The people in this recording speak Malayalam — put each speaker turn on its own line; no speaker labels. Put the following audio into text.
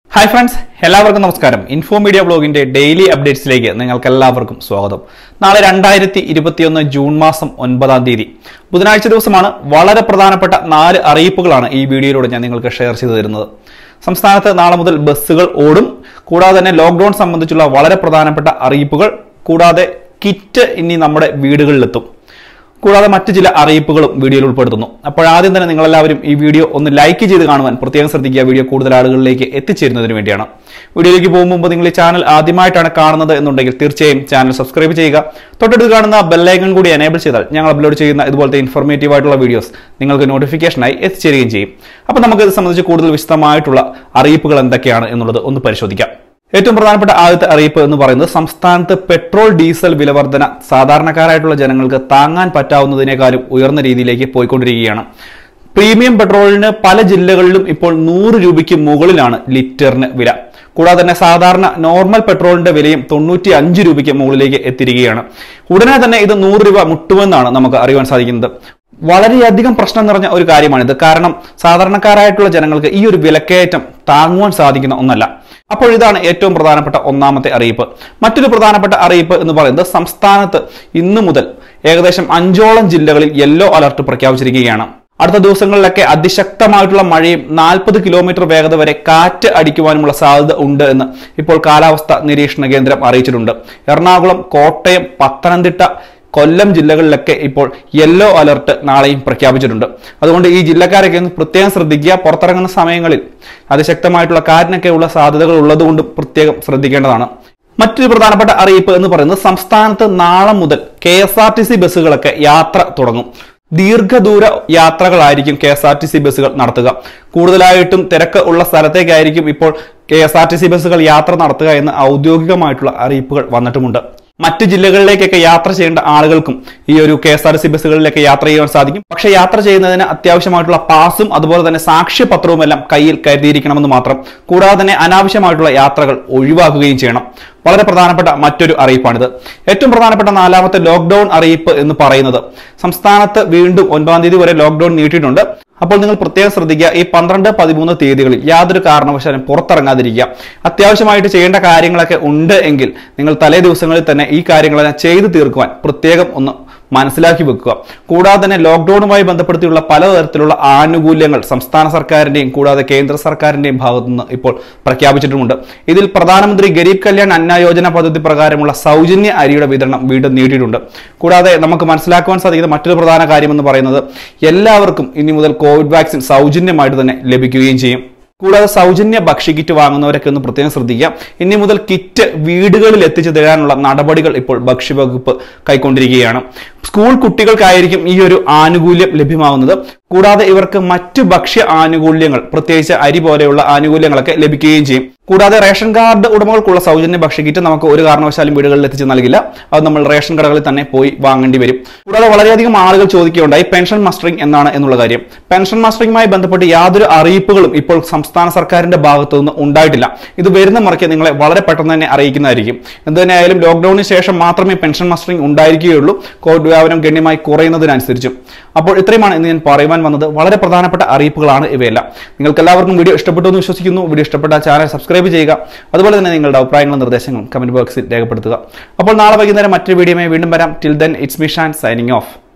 ഹായ് ഫ്രണ്ട്സ് എല്ലാവർക്കും നമസ്കാരം ഇൻഫോ മീഡിയ ബ്ലോഗിന്റെ ഡെയിലി അപ്ഡേറ്റ്സിലേക്ക് നിങ്ങൾക്ക് എല്ലാവർക്കും സ്വാഗതം നാളെ രണ്ടായിരത്തി ഇരുപത്തിയൊന്ന് ജൂൺ മാസം ഒൻപതാം തീയതി ബുധനാഴ്ച ദിവസമാണ് വളരെ പ്രധാനപ്പെട്ട നാല് അറിയിപ്പുകളാണ് ഈ വീഡിയോയിലൂടെ ഞാൻ നിങ്ങൾക്ക് ഷെയർ ചെയ്തു തരുന്നത് സംസ്ഥാനത്ത് നാളെ മുതൽ ബസ്സുകൾ ഓടും കൂടാതെ തന്നെ ലോക്ക്ഡൌൺ സംബന്ധിച്ചുള്ള വളരെ പ്രധാനപ്പെട്ട അറിയിപ്പുകൾ കൂടാതെ കിറ്റ് ഇനി നമ്മുടെ വീടുകളിലെത്തും കൂടാതെ മറ്റു ചില അറിയിപ്പുകളും വീഡിയോയിൽ ഉൾപ്പെടുത്തുന്നു അപ്പോൾ ആദ്യം തന്നെ നിങ്ങളെല്ലാവരും ഈ വീഡിയോ ഒന്ന് ലൈക്ക് ചെയ്ത് കാണുവാൻ പ്രത്യേകം ശ്രദ്ധിക്കുക വീഡിയോ കൂടുതൽ ആളുകളിലേക്ക് എത്തിച്ചേരുന്നതിന് വേണ്ടിയാണ് വീഡിയോയിലേക്ക് പോകും മുമ്പ് നിങ്ങൾ ഈ ചാനൽ ആദ്യമായിട്ടാണ് കാണുന്നത് എന്നുണ്ടെങ്കിൽ തീർച്ചയായും ചാനൽ സബ്സ്ക്രൈബ് ചെയ്യുക തൊട്ടടുത്ത് കാണുന്ന ബെല്ലൈക്കൺ കൂടി എനേബിൾ ചെയ്താൽ ഞങ്ങൾ അപ്ലോഡ് ചെയ്യുന്ന ഇതുപോലത്തെ ഇൻഫോർമേറ്റീവ് ആയിട്ടുള്ള വീഡിയോസ് നിങ്ങൾക്ക് നോട്ടിഫിക്കേഷനായി എത്തിച്ചേരുകയും ചെയ്യും അപ്പോൾ നമുക്ക് ഇത് സംബന്ധിച്ച് കൂടുതൽ വിശദമായിട്ടുള്ള അറിയിപ്പുകൾ എന്തൊക്കെയാണ് എന്നുള്ളത് ഒന്ന് പരിശോധിക്കാം ഏറ്റവും പ്രധാനപ്പെട്ട ആദ്യത്തെ അറിയിപ്പ് എന്ന് പറയുന്നത് സംസ്ഥാനത്ത് പെട്രോൾ ഡീസൽ വിലവർധന സാധാരണക്കാരായിട്ടുള്ള ജനങ്ങൾക്ക് താങ്ങാൻ പറ്റാവുന്നതിനേക്കാളും ഉയർന്ന രീതിയിലേക്ക് പോയിക്കൊണ്ടിരിക്കുകയാണ് പ്രീമിയം പെട്രോളിന് പല ജില്ലകളിലും ഇപ്പോൾ നൂറ് രൂപയ്ക്ക് മുകളിലാണ് ലിറ്ററിന് വില കൂടാതെ തന്നെ സാധാരണ നോർമൽ പെട്രോളിന്റെ വിലയും തൊണ്ണൂറ്റി അഞ്ച് രൂപയ്ക്ക് മുകളിലേക്ക് എത്തിയിരിക്കുകയാണ് ഉടനെ തന്നെ ഇത് നൂറ് രൂപ മുട്ടുമെന്നാണ് നമുക്ക് അറിയുവാൻ സാധിക്കുന്നത് വളരെയധികം പ്രശ്നം നിറഞ്ഞ ഒരു കാര്യമാണിത് കാരണം സാധാരണക്കാരായിട്ടുള്ള ജനങ്ങൾക്ക് ഈ ഒരു വിലക്കയറ്റം താങ്ങുവാൻ സാധിക്കുന്ന ഒന്നല്ല അപ്പോൾ ഇതാണ് ഏറ്റവും പ്രധാനപ്പെട്ട ഒന്നാമത്തെ അറിയിപ്പ് മറ്റൊരു പ്രധാനപ്പെട്ട അറിയിപ്പ് എന്ന് പറയുന്നത് സംസ്ഥാനത്ത് ഇന്നു മുതൽ ഏകദേശം അഞ്ചോളം ജില്ലകളിൽ യെല്ലോ അലർട്ട് പ്രഖ്യാപിച്ചിരിക്കുകയാണ് അടുത്ത ദിവസങ്ങളിലൊക്കെ അതിശക്തമായിട്ടുള്ള മഴയും നാൽപ്പത് കിലോമീറ്റർ വേഗത വരെ കാറ്റ് അടിക്കുവാനുമുള്ള സാധ്യത ഉണ്ട് എന്ന് ഇപ്പോൾ കാലാവസ്ഥ നിരീക്ഷണ കേന്ദ്രം അറിയിച്ചിട്ടുണ്ട് എറണാകുളം കോട്ടയം പത്തനംതിട്ട കൊല്ലം ജില്ലകളിലൊക്കെ ഇപ്പോൾ യെല്ലോ അലർട്ട് നാളെയും പ്രഖ്യാപിച്ചിട്ടുണ്ട് അതുകൊണ്ട് ഈ ജില്ലക്കാരൊക്കെ ഒന്ന് പ്രത്യേകം ശ്രദ്ധിക്കുക പുറത്തിറങ്ങുന്ന സമയങ്ങളിൽ അതിശക്തമായിട്ടുള്ള കാറ്റിനൊക്കെ ഉള്ള സാധ്യതകൾ ഉള്ളതുകൊണ്ട് പ്രത്യേകം ശ്രദ്ധിക്കേണ്ടതാണ് മറ്റൊരു പ്രധാനപ്പെട്ട അറിയിപ്പ് എന്ന് പറയുന്നത് സംസ്ഥാനത്ത് നാളെ മുതൽ K S R T C ബസ്സുകളൊക്കെ യാത്ര തുടങ്ങും ദീർഘദൂര യാത്രകളായിരിക്കും K S R T C ബസ്സുകൾ നടത്തുക കൂടുതലായിട്ടും തിരക്ക് ഉള്ള സ്ഥലത്തേക്കായിരിക്കും ഇപ്പോൾ K S R T C ബസ്സുകൾ യാത്ര നടത്തുക എന്ന് ഔദ്യോഗികമായിട്ടുള്ള അറിയിപ്പുകൾ വന്നിട്ടുമുണ്ട് മറ്റ് ജില്ലകളിലേക്കൊക്കെ യാത്ര ചെയ്യേണ്ട ആളുകൾക്കും ഈ ഒരു കെ എസ് ആർ സി ബസ്സുകളിലേക്ക് യാത്ര ചെയ്യാൻ സാധിക്കും പക്ഷെ യാത്ര ചെയ്യുന്നതിന് അത്യാവശ്യമായിട്ടുള്ള പാസും അതുപോലെ തന്നെ സാക്ഷ്യപത്രവും എല്ലാം കയ്യിൽ കരുതിയിരിക്കണമെന്ന് മാത്രം കൂടാതെ തന്നെ അനാവശ്യമായിട്ടുള്ള യാത്രകൾ ഒഴിവാക്കുകയും ചെയ്യണം വളരെ പ്രധാനപ്പെട്ട മറ്റൊരു അറിയിപ്പാണിത് ഏറ്റവും പ്രധാനപ്പെട്ട നാലാമത്തെ ലോക്ക്ഡൌൺ അറിയിപ്പ് എന്ന് പറയുന്നത് സംസ്ഥാനത്ത് വീണ്ടും ഒൻപതാം തീയതി വരെ ലോക്ക്ഡൌൺ നീട്ടിയിട്ടുണ്ട് അപ്പോൾ നിങ്ങൾ പ്രത്യേകം ശ്രദ്ധിക്കുക ഈ പന്ത്രണ്ട് പതിമൂന്ന് തീയതികളിൽ യാതൊരു കാരണവശാലും പുറത്തിറങ്ങാതിരിക്കുക അത്യാവശ്യമായിട്ട് ചെയ്യേണ്ട കാര്യങ്ങളൊക്കെ ഉണ്ട് എങ്കിൽ നിങ്ങൾ തലേ ദിവസങ്ങളിൽ തന്നെ ഈ കാര്യങ്ങളെല്ലാം ചെയ്തു തീർക്കുവാൻ പ്രത്യേകം ഒന്ന് മനസ്സിലാക്കി വെക്കുക കൂടാതെ തന്നെ ലോക്ക്ഡൌണുമായി ബന്ധപ്പെടുത്തിയുള്ള പലതരത്തിലുള്ള ആനുകൂല്യങ്ങൾ സംസ്ഥാന സർക്കാരിന്റെയും കൂടാതെ കേന്ദ്ര സർക്കാരിന്റെയും ഭാഗത്തുനിന്ന് ഇപ്പോൾ പ്രഖ്യാപിച്ചിട്ടുമുണ്ട് ഇതിൽ പ്രധാനമന്ത്രി ഗരീബ് കല്യാൺ അന്ന യോജന പദ്ധതി പ്രകാരമുള്ള സൗജന്യ അരിയുടെ വിതരണം വീണ്ടും നീട്ടിയിട്ടുണ്ട് കൂടാതെ നമുക്ക് മനസ്സിലാക്കുവാൻ സാധിക്കുന്ന മറ്റൊരു പ്രധാന കാര്യമെന്ന് പറയുന്നത് എല്ലാവർക്കും ഇനി മുതൽ കോവിഡ് വാക്സിൻ സൗജന്യമായിട്ട് തന്നെ ലഭിക്കുകയും ചെയ്യും കൂടാതെ സൗജന്യ ഭക്ഷ്യ കിറ്റ് വാങ്ങുന്നവരൊക്കെ ഒന്ന് പ്രത്യേകം ശ്രദ്ധിക്കുക ഇനി മുതൽ കിറ്റ് വീടുകളിൽ എത്തിച്ചു തരാനുള്ള നടപടികൾ ഇപ്പോൾ ഭക്ഷ്യവകുപ്പ് കൈക്കൊണ്ടിരിക്കുകയാണ് സ്കൂൾ കുട്ടികൾക്കായിരിക്കും ഈ ഒരു ആനുകൂല്യം ലഭ്യമാകുന്നത് കൂടാതെ ഇവർക്ക് മറ്റ് ഭക്ഷ്യ ആനുകൂല്യങ്ങൾ പ്രത്യേകിച്ച് അരി പോലെയുള്ള ആനുകൂല്യങ്ങളൊക്കെ ലഭിക്കുകയും ചെയ്യും കൂടാതെ റേഷൻ കാർഡ് ഉടമകൾക്കുള്ള സൗജന്യ ഭക്ഷ്യ കിറ്റ് നമുക്ക് ഒരു കാരണവശാലും വീടുകളിൽ എത്തിച്ച് നൽകില്ല അത് നമ്മൾ റേഷൻ കടകളിൽ തന്നെ പോയി വാങ്ങേണ്ടി വരും കൂടാതെ വളരെയധികം ആളുകൾ ചോദിക്കുകയുണ്ടായി പെൻഷൻ മസ്റ്ററിംഗ് എന്നാണ് എന്നുള്ള കാര്യം പെൻഷൻ മസ്റ്ററിംഗുമായി ബന്ധപ്പെട്ട് യാതൊരു അറിയിപ്പുകളും ഇപ്പോൾ സംസ്ഥാന സർക്കാരിന്റെ ഭാഗത്തു നിന്ന് ഉണ്ടായിട്ടില്ല ഇത് വരുന്ന മുറയ്ക്ക് നിങ്ങളെ വളരെ പെട്ടെന്ന് തന്നെ അറിയിക്കുന്നതായിരിക്കും എന്തുതന്നെയായാലും ലോക്ക്ഡൌണിന് ശേഷം മാത്രമേ പെൻഷൻ മസ്റ്ററിംഗ് ഉണ്ടായിരിക്കുകയുള്ളൂ കോവിഡ് വ്യാപനം ഗണ്യമായി കുറയുന്നതിനനുസരിച്ചും അപ്പോൾ ഇത്രയുമാണ് ഇന്ന് ഞാൻ പറയുവാൻ വന്നത് വളരെ പ്രധാനപ്പെട്ട അറിയിപ്പുകളാണ് ഇവയെല്ലാം നിങ്ങൾക്ക് എല്ലാവർക്കും വീഡിയോ ഇഷ്ടപ്പെട്ടു എന്ന് വിശ്വസിക്കുന്നു വീഡിയോ ഇഷ്ടപ്പെട്ട ചാനൽ സബ്സ്ക്രൈബ് ചെയ്യുക അതുപോലെ തന്നെ നിങ്ങളുടെ അഭിപ്രായങ്ങളും നിർദ്ദേശങ്ങളും കമന്റ് ബോക്സിൽ രേഖപ്പെടുത്തുക അപ്പോൾ നാളെ വൈകുന്നേരം മറ്റൊരു വീഡിയോയുമായി വീണ്ടും വരാം till then it's Mishan signing of